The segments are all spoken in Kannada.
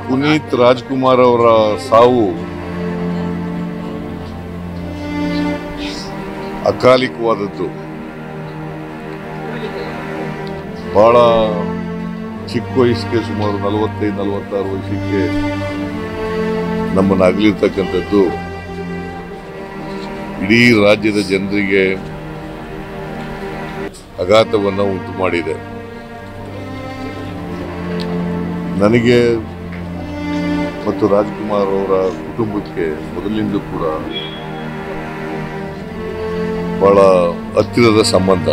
ಪುನೀತ್ ರಾಜ್ಕುಮಾರ್ ಅವರ ಸಾವು ಅಕಾಲಿಕವಾದದ್ದು ಬಹಳ ಚಿಕ್ಕ ವಯಸ್ಸಿಗೆ ಸುಮಾರು ನಲವತ್ತೈದು ನಲವತ್ತಾರು ವಯಸ್ಸಿಗೆ ನಮ್ಮನ್ನು ಅಗಲಿರ್ತಕ್ಕಂಥದ್ದು ಇಡೀ ರಾಜ್ಯದ ಜನರಿಗೆ ಆಘಾತವನ್ನು ಉಂಟು ಮಾಡಿದೆ ನನಗೆ ಮತ್ತು ರಾಜ್ಕುಮಾರ್ ಅವರ ಕುಟುಂಬಕ್ಕೆ ಮೊದಲಿನಿಂದ ಕೂಡ ಬಹಳ ಹತ್ತಿರದ ಸಂಬಂಧ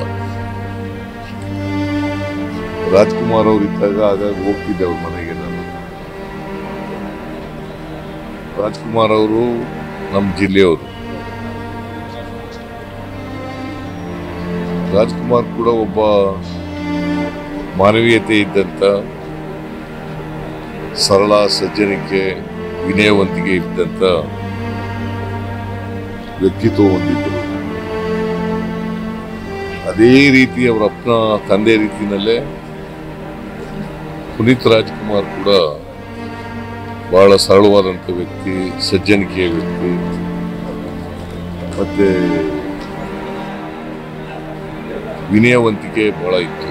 ರಾಜ್ಕುಮಾರ್ ಅವರು ಇದ್ದಾಗ ಆಗಾಗ ಹೋಗ್ತಿದ್ದೆ ಅವ್ರ ಮನೆಗೆ ನಾನು ರಾಜ್ಕುಮಾರ್ ಅವರು ನಮ್ಮ ಜಿಲ್ಲೆಯವರು ರಾಜ್ಕುಮಾರ್ ಕೂಡ ಒಬ್ಬ ಮಾನವೀಯತೆ ಇದ್ದಂತ ಸರಳ ಸಜ್ಜನಿಕೆ ವಿನಯವಂತಿಕೆ ಇದ್ದಂತ ವ್ಯಕ್ತಿತ್ವ ಹೊಂದಿದ್ದರು ಅದೇ ರೀತಿ ಅವರ ಅಪ್ಪನ ತಂದೆ ರೀತಿಯಲ್ಲೇ ಪುನೀತ್ ರಾಜ್ಕುಮಾರ್ ಕೂಡ ಬಹಳ ಸರಳವಾದಂಥ ವ್ಯಕ್ತಿ ಸಜ್ಜನಿಕೆಯ ವ್ಯಕ್ತಿ ಮತ್ತೆ ವಿನಯವಂತಿಕೆ ಬಹಳ ಇತ್ತು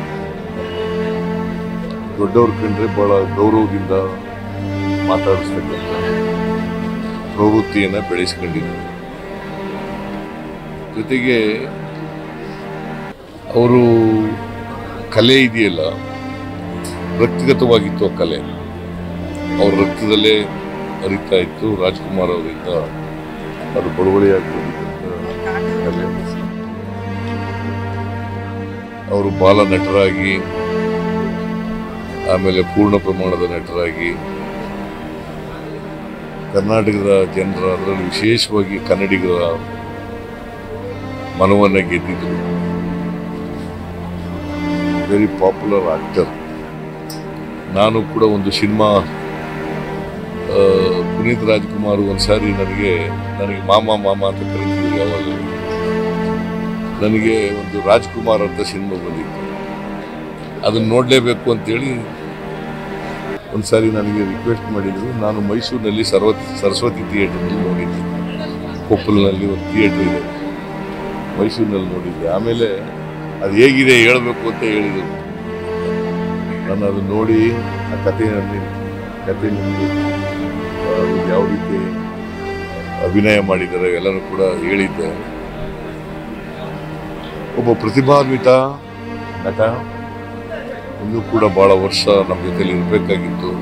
ದೊಡ್ಡವ್ರ ಕಂಡ್ರೆ ಬಹಳ ಗೌರವದಿಂದ ಮಾತಾಡಿಸ್ತಕ್ಕಂಥ ಪ್ರವೃತ್ತಿಯನ್ನ ಬೆಳೆಸ್ಕೊಂಡಿದ್ರು ಜೊತೆಗೆ ಅವರು ಕಲೆ ಇದೆಯಲ್ಲ ವ್ಯಕ್ತಿಗತವಾಗಿತ್ತು ಆ ಕಲೆ ಅವ್ರ ರಕ್ತದಲ್ಲೇ ಹರಿತಾ ಇತ್ತು ರಾಜ್ಕುಮಾರ್ ಅವರಿಂದ ಅದು ಬಡವಳಿಯಾಗಿ ಬಂದಿದ್ದಂಥ ಕಲೆ ಅವರು ಬಾಲ ನಟರಾಗಿ ಆಮೇಲೆ ಪೂರ್ಣ ಪ್ರಮಾಣದ ನಟರಾಗಿ ಕರ್ನಾಟಕದ ಜನರ ಅದರಲ್ಲಿ ವಿಶೇಷವಾಗಿ ಕನ್ನಡಿಗರ ಮನವನ್ನ ಗೆದ್ದಿದ್ರು ವೆರಿ ಪಾಪ್ಯುಲರ್ ಆಕ್ಟರ್ ನಾನು ಕೂಡ ಒಂದು ಸಿನಿಮಾ ಆ, ಪುನೀತ್ ರಾಜ್ಕುಮಾರ್ ಒಂದ್ಸಾರಿ ನನಗೆ ನನಗೆ ಮಾಮ ಮಾಮ ಅಂತ ಕರೀತಿದ್ರು ಯಾವಾಗಲೂ ನನಗೆ ಒಂದು ರಾಜ್ಕುಮಾರ್ ಅಂತ ಸಿನಿಮಾ ಬಂದಿತ್ತು ಅದನ್ನ ನೋಡಲೇಬೇಕು ಅಂತೇಳಿ ಒಂದ್ಸಾರಿ ನನಗೆ ರಿಕ್ವೆಸ್ಟ್ ಮಾಡಿದ್ರು ನಾನು ಮೈಸೂರಿನಲ್ಲಿ ಸರ್ವತಿ ಸರಸ್ವತಿ ಥಿಯೇಟರ್ನಲ್ಲಿ ನೋಡಿದ್ದೆ ಕೊಪ್ಪಲ್ನಲ್ಲಿ ಒಂದು ಥಿಯೇಟರ್ ಇದೆ ಮೈಸೂರಿನಲ್ಲಿ ನೋಡಿದ್ದೆ ಆಮೇಲೆ ಅದು ಹೇಗಿದೆ ಹೇಳಬೇಕು ಅಂತ ಹೇಳಿದರು ನಾನು ಅದು ನೋಡಿ ಆ ಕಥೆಯಲ್ಲಿ ಕಥೆಯಲ್ಲಿ ಆ, ಯಾವ ರೀತಿ ಅಭಿನಯ ಮಾಡಿದ್ದಾರೆ ಎಲ್ಲನೂ ಕೂಡ ಹೇಳಿದ್ದೆ ಒಬ್ಬ ಪ್ರತಿಭಾನ್ವಿತ ನಟ ಇನ್ನೂ ಕೂಡ ಬಹಳ ವರ್ಷ ನಮ್ಮ ಜೊತೆಲಿ ಇರಬೇಕಾಗಿತ್ತು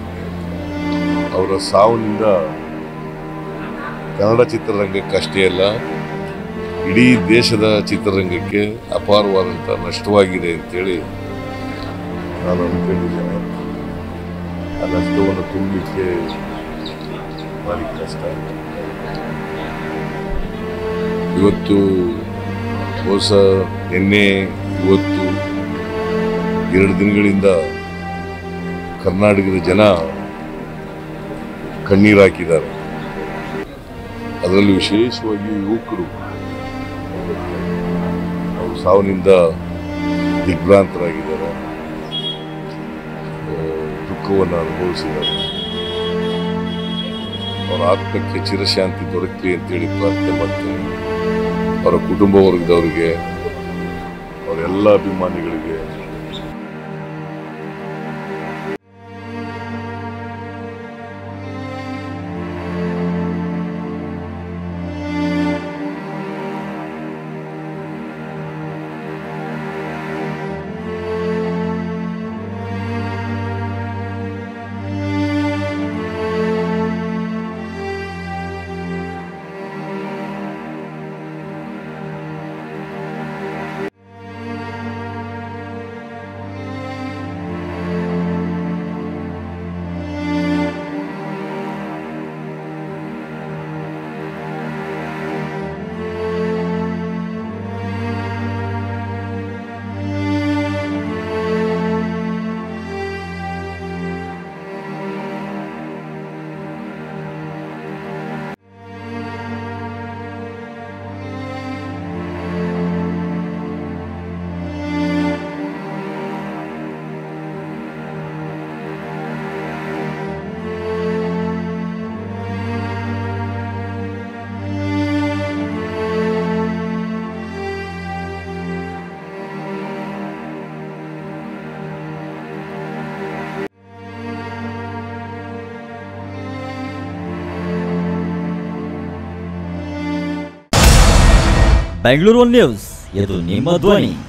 ಅವರ ಸಾವಿನಿಂದ ಕನ್ನಡ ಚಿತ್ರರಂಗಕ್ಕೆ ಅಷ್ಟೇ ಅಲ್ಲ ಇಡೀ ದೇಶದ ಚಿತ್ರರಂಗಕ್ಕೆ ಅಪಾರವಾದಂಥ ನಷ್ಟವಾಗಿದೆ ಅಂತೇಳಿ ನಾನು ಅನ್ಕೊಂಡಿದ್ದೇನೆ ಆ ನಷ್ಟವನ್ನು ತುಂಬಲಿಕ್ಕೆ ಭಾರಿ ಕಷ್ಟ ಇವತ್ತು ಹೊಸ ನಿನ್ನೆ ಇವತ್ತು ಎರಡು ದಿನಗಳಿಂದ ಕರ್ನಾಟಕದ ಜನ ಕಣ್ಣೀರು ಹಾಕಿದ್ದಾರೆ ಅದರಲ್ಲೂ ವಿಶೇಷವಾಗಿ ಯುವಕರು ಅವರು ಸಾವಿನಿಂದ ದಿಗ್ಭ್ರಾಂತರಾಗಿದ್ದಾರೆ ಆ, ದುಃಖವನ್ನು ಅನುಭವಿಸಿದ್ದಾರೆ ಅವರ ಆತ್ಮಕ್ಕೆ ಚಿರಶಾಂತಿ ದೊರಕಲಿ ಅಂತೇಳಿ ಪ್ರಾರ್ಥನೆ ಮಾಡ್ತೇನೆ ಅವರ ಕುಟುಂಬ ವರ್ಗದವರಿಗೆ ಅವರೆಲ್ಲ ಅಭಿಮಾನಿಗಳಿಗೆ ಬೆಂಗಳೂರು ನ್ಯೂಸ್ ಇದು ನಿಮ್ಮ ಧ್ವನಿ